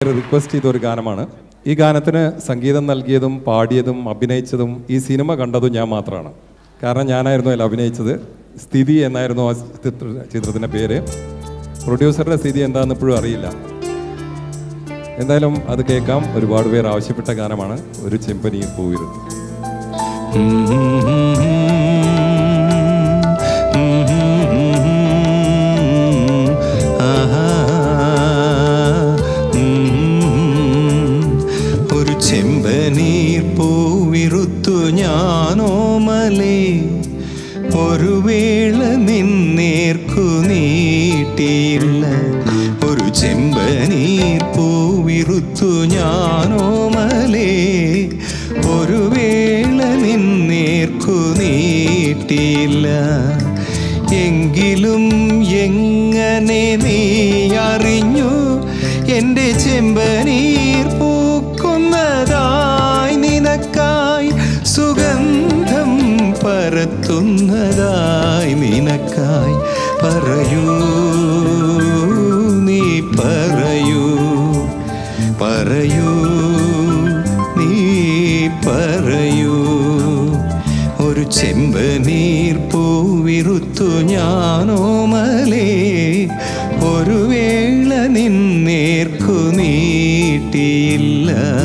request ചെയ്ത ഒരു ഗാനമാണ് ഈ ഗാനത്തിന് സംഗീതം നൽകിയതും പാടിയതും അഭിനയിച്ചതും ഈ സിനിമ കണ്ടതും ഞാൻ മാത്രമാണ് കാരണം ഞാനായിരുന്നു അതിൽ അഭിനയിച്ചത് സ്ഥിതി എന്നായിരുന്നു ആ ചിത്ര ചിത്രത്തിൻ്റെ പേര് പ്രൊഡ്യൂസറുടെ സ്ഥിതി എന്താണെന്ന് ഇപ്പോഴും അറിയില്ല എന്തായാലും അത് കേൾക്കാം ഒരുപാട് പേർ ആവശ്യപ്പെട്ട ഗാനമാണ് ഒരു ചെമ്പനി പൂവിരുന്നു ഒരു ചെമ്പനീർ പൂവിറുത്തു ഞാനോ മലേ ഒരു വേള നിന്നേർക്കു നീട്ടിയില്ല ഒരു ചെമ്പനീർ പൂവിറുത്തു ഞാനോ മലേ ഒരു വേള നിന്നേർക്കു നീട്ടിയില്ല എങ്കിലും എങ്ങനെ നീ അറിഞ്ഞു എൻ്റെ ചെമ്പനീർ പൂക്കുന്നതായി നിനക്കായി സുഗന്ധം പരത്തുന്നതായി നിനക്കായി പറയൂ നീ പറയൂ പറയൂ നീ പറയൂ ഒരു ചെമ്പനീർ പൂവിറുത്തു ഞാനോ മലേ ഒരു വേള നിന്നേർക്കു നീട്ടിയില്ല